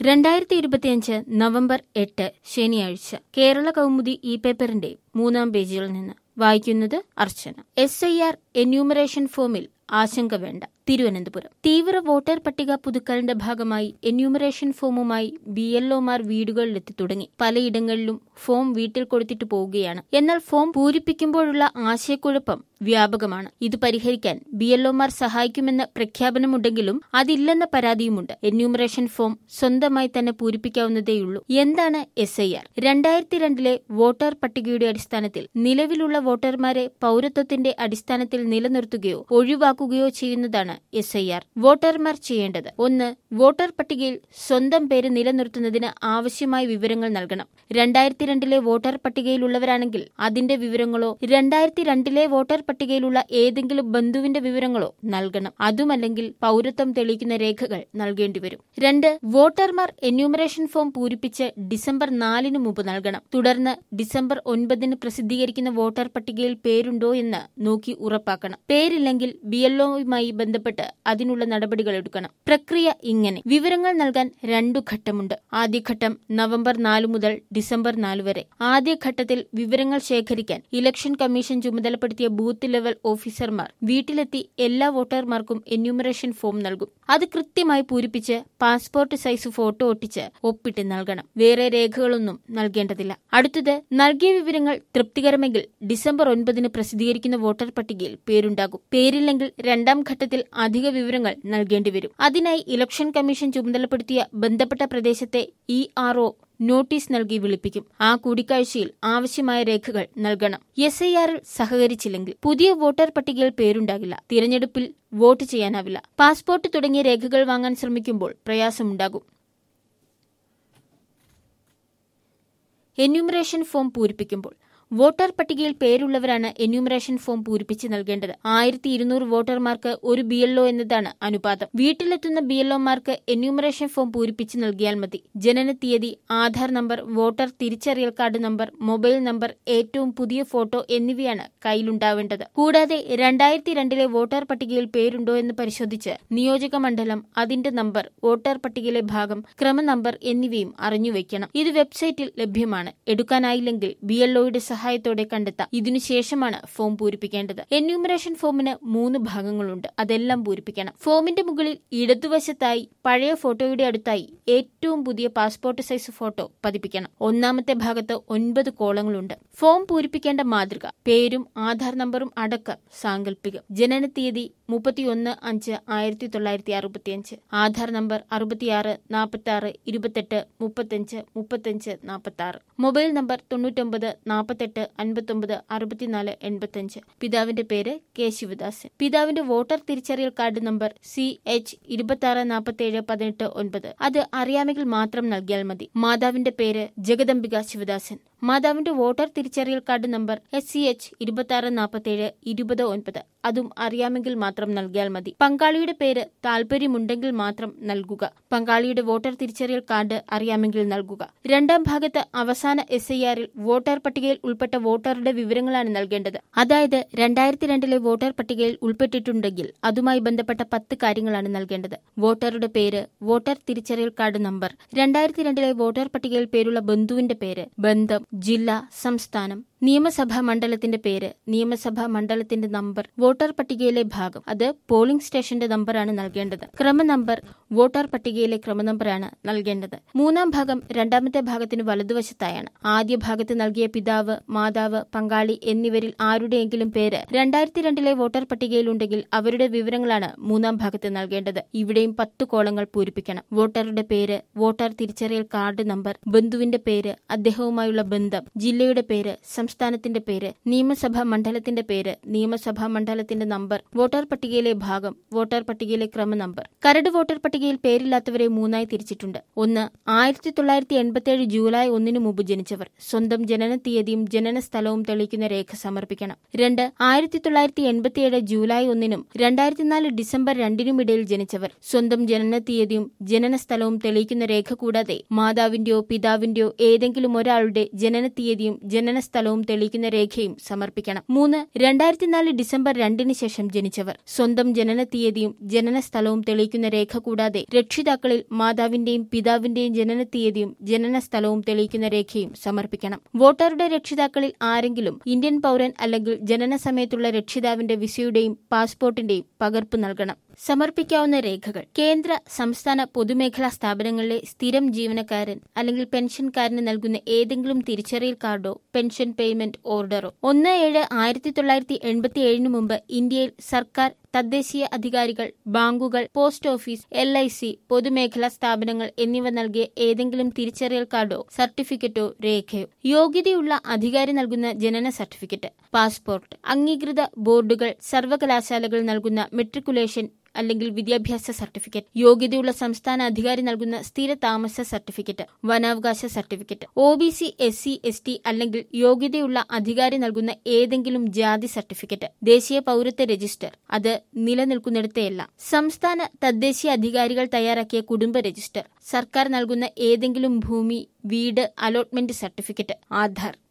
രണ്ടായിരത്തി ഇരുപത്തിയഞ്ച് നവംബർ എട്ട് ശനിയാഴ്ച കേരള കൗമുദി ഈ പേപ്പറിന്റെ മൂന്നാം പേജിൽ നിന്ന് വായിക്കുന്നത് Archana S I R enumeration ഫോമിൽ ആശങ്ക വേണ്ട തിരുവനന്തപുരം തീവ്ര വോട്ടർ പട്ടിക പുതുക്കലിന്റെ ഭാഗമായി എന്യൂമറേഷൻ ഫോമുമായി ബി എൽ ഒമാർ വീടുകളിലെത്തി തുടങ്ങി പലയിടങ്ങളിലും ഫോം വീട്ടിൽ കൊടുത്തിട്ട് പോവുകയാണ് എന്നാൽ ഫോം പൂരിപ്പിക്കുമ്പോഴുള്ള ആശയക്കുഴപ്പം വ്യാപകമാണ് ഇത് പരിഹരിക്കാൻ ബി എൽ ഒമാർ സഹായിക്കുമെന്ന പ്രഖ്യാപനമുണ്ടെങ്കിലും അതില്ലെന്ന പരാതിയുമുണ്ട് എന്യൂമറേഷൻ ഫോം സ്വന്തമായി തന്നെ പൂരിപ്പിക്കാവുന്നതേയുള്ളൂ എന്താണ് എസ് ഐ ആർ രണ്ടായിരത്തി രണ്ടിലെ വോട്ടർ പട്ടികയുടെ അടിസ്ഥാനത്തിൽ നിലവിലുള്ള വോട്ടർമാരെ പൌരത്വത്തിന്റെ അടിസ്ഥാനത്തിൽ നിലനിർത്തുകയോ ഒഴിവാക്കുകയോ ചെയ്യുന്നതാണ് എസ് ഐ ആർ വോട്ടർമാർ ചെയ്യേണ്ടത് ഒന്ന് വോട്ടർ പട്ടികയിൽ സ്വന്തം പേര് നിലനിർത്തുന്നതിന് ആവശ്യമായ വിവരങ്ങൾ നൽകണം രണ്ടായിരത്തി രണ്ടിലെ വോട്ടർ പട്ടികയിലുള്ളവരാണെങ്കിൽ അതിന്റെ വിവരങ്ങളോ രണ്ടായിരത്തി രണ്ടിലെ വോട്ടർ പട്ടികയിലുള്ള ഏതെങ്കിലും ബന്ധുവിന്റെ വിവരങ്ങളോ നൽകണം അതുമല്ലെങ്കിൽ പൌരത്വം തെളിയിക്കുന്ന രേഖകൾ നൽകേണ്ടി വരും രണ്ട് വോട്ടർമാർ എന്യൂമറേഷൻ ഫോം പൂരിപ്പിച്ച് ഡിസംബർ നാലിന് മുമ്പ് നൽകണം തുടർന്ന് ഡിസംബർ ഒൻപതിന് പ്രസിദ്ധീകരിക്കുന്ന വോട്ടർ പട്ടികയിൽ പേരുണ്ടോ എന്ന് നോക്കി ഉറപ്പാക്കണം പേരില്ലെങ്കിൽ ബി എൽഒയുമായി ബന്ധപ്പെട്ട് അതിനുള്ള നടപടികൾ എടുക്കണം പ്രക്രിയ ഇങ്ങനെ വിവരങ്ങൾ നൽകാൻ രണ്ടു ഘട്ടമുണ്ട് ആദ്യഘട്ടം നവംബർ നാല് മുതൽ ഡിസംബർ നാല് വരെ ആദ്യഘട്ടത്തിൽ വിവരങ്ങൾ ശേഖരിക്കാൻ ഇലക്ഷൻ കമ്മീഷൻ ചുമതലപ്പെടുത്തിയ ബൂത്ത് ലെവൽ ഓഫീസർമാർ വീട്ടിലെത്തി എല്ലാ വോട്ടർമാർക്കും എന്യൂമറേഷൻ ഫോം നൽകും അത് കൃത്യമായി പൂരിപ്പിച്ച് പാസ്പോർട്ട് സൈസ് ഫോട്ടോ ഒട്ടിച്ച് ഒപ്പിട്ട് നൽകണം വേറെ രേഖകളൊന്നും നൽകേണ്ടതില്ല അടുത്തത് നൽകിയ വിവരങ്ങൾ തൃപ്തികരമെങ്കിൽ ഡിസംബർ ഒൻപതിന് പ്രസിദ്ധീകരിക്കുന്ന വോട്ടർ പട്ടികയിൽ പേരുണ്ടാകും പേരില്ലെങ്കിൽ രണ്ടാം ഘട്ടത്തിൽ അധിക വിവരങ്ങൾ നൽകേണ്ടി വരും അതിനായി ഇലക്ഷൻ കമ്മീഷൻ ചുമതലപ്പെടുത്തിയ ബന്ധപ്പെട്ട പ്രദേശത്തെ ഇ ആർ ഒ നോട്ടീസ് നൽകി വിളിപ്പിക്കും ആ കൂടിക്കാഴ്ചയിൽ ആവശ്യമായ രേഖകൾ നൽകണം എസ് ഐ ആറിൽ സഹകരിച്ചില്ലെങ്കിൽ പുതിയ വോട്ടർ പട്ടികയിൽ പേരുണ്ടാകില്ല തിരഞ്ഞെടുപ്പിൽ വോട്ട് ചെയ്യാനാവില്ല പാസ്പോർട്ട് തുടങ്ങിയ രേഖകൾ വാങ്ങാൻ ശ്രമിക്കുമ്പോൾ പ്രയാസമുണ്ടാകും എന്യൂമറേഷൻ ഫോം പൂരിപ്പിക്കുമ്പോൾ വോട്ടർ പട്ടികയിൽ പേരുള്ളവരാണ് എന്യൂമറേഷൻ ഫോം പൂരിപ്പിച്ച് നൽകേണ്ടത് ആയിരത്തി ഇരുന്നൂറ് വോട്ടർമാർക്ക് ഒരു ബി എൽഒ എന്നതാണ് അനുപാതം വീട്ടിലെത്തുന്ന ബി എൽഒമാർക്ക് എന്യൂമറേഷൻ ഫോം പൂരിപ്പിച്ച് നൽകിയാൽ മതി ജനന തീയതി ആധാർ നമ്പർ വോട്ടർ തിരിച്ചറിയൽ കാർഡ് നമ്പർ മൊബൈൽ നമ്പർ ഏറ്റവും പുതിയ ഫോട്ടോ എന്നിവയാണ് കയ്യിലുണ്ടാവേണ്ടത് കൂടാതെ രണ്ടായിരത്തി രണ്ടിലെ വോട്ടർ പട്ടികയിൽ പേരുണ്ടോ എന്ന് പരിശോധിച്ച് നിയോജക മണ്ഡലം അതിന്റെ നമ്പർ വോട്ടർ പട്ടികയിലെ ഭാഗം ക്രമനമ്പർ എന്നിവയും അറിഞ്ഞുവെക്കണം ഇത് വെബ്സൈറ്റിൽ ലഭ്യമാണ് എടുക്കാനായില്ലെങ്കിൽ ബി എൽഒയുടെ സഹായത്തോടെ കണ്ടെത്താം ഇതിനുശേഷമാണ് ഫോം പൂരിപ്പിക്കേണ്ടത് എന്യൂമറേഷൻ ഫോമിന് മൂന്ന് ഭാഗങ്ങളുണ്ട് അതെല്ലാം പൂരിപ്പിക്കണം ഫോമിന്റെ മുകളിൽ ഇടതുവശത്തായി പഴയ ഫോട്ടോയുടെ അടുത്തായി ഏറ്റവും പുതിയ പാസ്പോർട്ട് സൈസ് ഫോട്ടോ പതിപ്പിക്കണം ഒന്നാമത്തെ ഭാഗത്ത് ഒൻപത് കോളങ്ങളുണ്ട് ഫോം പൂരിപ്പിക്കേണ്ട മാതൃക പേരും ആധാർ നമ്പറും അടക്കം സാങ്കല്പികം ജനനത്തീയതി മുപ്പത്തിയൊന്ന് അഞ്ച് ആയിരത്തി തൊള്ളായിരത്തി അറുപത്തിയഞ്ച് ആധാർ നമ്പർ അറുപത്തിയാറ് നാൽപ്പത്തി ആറ് ഇരുപത്തെട്ട് മുപ്പത്തഞ്ച് മുപ്പത്തഞ്ച് നാൽപ്പത്തി ആറ് മൊബൈൽ നമ്പർ തൊണ്ണൂറ്റൊമ്പത് നാൽപ്പത്തെട്ട് അൻപത്തൊമ്പത് അറുപത്തിനാല് എൺപത്തഞ്ച് പിതാവിന്റെ പേര് കെ ശിവദാസൻ പിതാവിന്റെ വോട്ടർ തിരിച്ചറിയൽ കാർഡ് നമ്പർ സി എച്ച് ഇരുപത്തി ആറ് നാൽപ്പത്തിയേഴ് പതിനെട്ട് ഒൻപത് അത് അറിയാമെങ്കിൽ മാത്രം നൽകിയാൽ മതി മാതാവിന്റെ പേര് ജഗദംബിക ശിവദാസൻ മാതാവിന്റെ വോട്ടർ തിരിച്ചറിയൽ card number S C H ഇരുപത്തി ആറ് നാൽപ്പത്തിയേഴ് ഇരുപത് ഒൻപത് അതും അറിയാമെങ്കിൽ മാത്രം നൽകിയാൽ മതി പങ്കാളിയുടെ പേര് താല്പര്യമുണ്ടെങ്കിൽ മാത്രം നൽകുക പങ്കാളിയുടെ വോട്ടർ തിരിച്ചറിയൽ കാർഡ് അറിയാമെങ്കിൽ നൽകുക രണ്ടാം ഭാഗത്ത് അവസാന എസ് ഐ ആറിൽ വോട്ടർ പട്ടികയിൽ ഉൾപ്പെട്ട വോട്ടറുടെ വിവരങ്ങളാണ് നൽകേണ്ടത് അതായത് രണ്ടായിരത്തി രണ്ടിലെ വോട്ടർ പട്ടികയിൽ ഉൾപ്പെട്ടിട്ടുണ്ടെങ്കിൽ അതുമായി ബന്ധപ്പെട്ട പത്ത് കാര്യങ്ങളാണ് നൽകേണ്ടത് വോട്ടറുടെ പേര് വോട്ടർ തിരിച്ചറിയൽ കാർഡ് നമ്പർ രണ്ടായിരത്തി രണ്ടിലെ വോട്ടർ പട്ടികയിൽ പേരുള്ള ബന്ധുവിന്റെ പേര് ബന്ധം ജില്ല സംസ്ഥാനം നിയമസഭാ മണ്ഡലത്തിന്റെ പേര് നിയമസഭാ മണ്ഡലത്തിന്റെ നമ്പർ വോട്ടർ പട്ടികയിലെ ഭാഗം അത് പോളിംഗ് സ്റ്റേഷന്റെ നമ്പറാണ് നൽകേണ്ടത് ക്രമ നമ്പർ വോട്ടർ പട്ടികയിലെ ക്രമനമ്പറാണ് നൽകേണ്ടത് മൂന്നാം ഭാഗം രണ്ടാമത്തെ ഭാഗത്തിന് വലതുവശത്തായാണ് ആദ്യ ഭാഗത്ത് നൽകിയ പിതാവ് മാതാവ് പങ്കാളി എന്നിവരിൽ ആരുടെയെങ്കിലും പേര് രണ്ടായിരത്തി രണ്ടിലെ വോട്ടർ പട്ടികയിലുണ്ടെങ്കിൽ അവരുടെ വിവരങ്ങളാണ് മൂന്നാം ഭാഗത്ത് നൽകേണ്ടത് ഇവിടെയും പത്ത് കോളങ്ങൾ പൂരിപ്പിക്കണം വോട്ടറുടെ പേര് വോട്ടർ തിരിച്ചറിയൽ കാർഡ് നമ്പർ ബന്ധുവിന്റെ പേര് അദ്ദേഹവുമായുള്ള ബന്ധം ജില്ലയുടെ പേര് സംസ്ഥാനത്തിന്റെ പേര് നിയമസഭാ മണ്ഡലത്തിന്റെ പേര് നിയമസഭാ മണ്ഡലത്തിന്റെ നമ്പർ വോട്ടർ പട്ടികയിലെ ഭാഗം വോട്ടർ പട്ടികയിലെ ക്രമ നമ്പർ കരട് വോട്ടർ പട്ടികയിൽ പേരില്ലാത്തവരെ മൂന്നായി തിരിച്ചിട്ടുണ്ട് ഒന്ന് ആയിരത്തി തൊള്ളായിരത്തി എൺപത്തിയേഴ് ജൂലൈ ഒന്നിനു മുമ്പ് ജനിച്ചവർ സ്വന്തം ജനന തീയതിയും ജനന സ്ഥലവും തെളിയിക്കുന്ന രേഖ സമർപ്പിക്കണം രണ്ട് ആയിരത്തി തൊള്ളായിരത്തി എൺപത്തിയേഴ് ജൂലൈ ഒന്നിനും രണ്ടായിരത്തിനാല് ഡിസംബർ രണ്ടിനും ഇടയിൽ ജനിച്ചവർ സ്വന്തം ജനന തീയതിയും ജനന സ്ഥലവും തെളിയിക്കുന്ന രേഖ കൂടാതെ മാതാവിന്റെയോ പിതാവിന്റെയോ ഏതെങ്കിലും ഒരാളുടെ ജനന തീയതിയും ജനന സ്ഥലവും സ്ഥലവും തെളിയിക്കുന്ന രേഖയും സമർപ്പിക്കണം മൂന്ന് രണ്ടായിരത്തി നാല് ഡിസംബർ രണ്ടിന് ശേഷം ജനിച്ചവർ സ്വന്തം ജനന തീയതിയും ജനന സ്ഥലവും തെളിയിക്കുന്ന രേഖ കൂടാതെ രക്ഷിതാക്കളിൽ മാതാവിന്റെയും പിതാവിന്റെയും ജനന തീയതിയും ജനന സ്ഥലവും തെളിയിക്കുന്ന രേഖയും സമർപ്പിക്കണം വോട്ടറുടെ രക്ഷിതാക്കളിൽ ആരെങ്കിലും ഇന്ത്യൻ പൌരൻ അല്ലെങ്കിൽ ജനന സമയത്തുള്ള രക്ഷിതാവിന്റെ വിസയുടെയും പാസ്പോർട്ടിന്റെയും പകർപ്പ് നൽകണം സമർപ്പിക്കാവുന്ന രേഖകൾ കേന്ദ്ര സംസ്ഥാന പൊതുമേഖലാ സ്ഥാപനങ്ങളിലെ സ്ഥിരം ജീവനക്കാരൻ അല്ലെങ്കിൽ പെൻഷൻകാരന് നൽകുന്ന ഏതെങ്കിലും തിരിച്ചറിയൽ കാർഡോ പെൻഷൻ പേയ്മെന്റ് ഓർഡറോ ഒന്ന് ഏഴ് ആയിരത്തി തൊള്ളായിരത്തി എൺപത്തി ഏഴിന് മുമ്പ് ഇന്ത്യയിൽ സർക്കാർ തദ്ദേശീയ അധികാരികൾ ബാങ്കുകൾ post office L I C പൊതുമേഖലാ സ്ഥാപനങ്ങൾ എന്നിവ നൽകിയ ഏതെങ്കിലും തിരിച്ചറിയൽ കാർഡോ സർട്ടിഫിക്കറ്റോ രേഖയോ യോഗ്യതയുള്ള അധികാരി നൽകുന്ന ജനന സർട്ടിഫിക്കറ്റ് പാസ്പോർട്ട് അംഗീകൃത ബോർഡുകൾ സർവകലാശാലകൾ നൽകുന്ന മെട്രിക്കുലേഷൻ അല്ലെങ്കിൽ വിദ്യാഭ്യാസ സർട്ടിഫിക്കറ്റ് യോഗ്യതയുള്ള സംസ്ഥാന അധികാരി നൽകുന്ന സ്ഥിര താമസ സർട്ടിഫിക്കറ്റ് വനാവകാശ certificate O B C S C S T അല്ലെങ്കിൽ യോഗ്യതയുള്ള അധികാരി നൽകുന്ന ഏതെങ്കിലും ജാതി സർട്ടിഫിക്കറ്റ് ദേശീയ പൌരത്വ രജിസ്റ്റർ അത് നിലനിൽക്കുന്നിടത്തെയല്ല സംസ്ഥാന തദ്ദേശീയ അധികാരികൾ തയ്യാറാക്കിയ കുടുംബ രജിസ്റ്റർ സർക്കാർ നൽകുന്ന ഏതെങ്കിലും ഭൂമി വീട് അലോട്ട്മെന്റ് സർട്ടിഫിക്കറ്റ് ആധാർ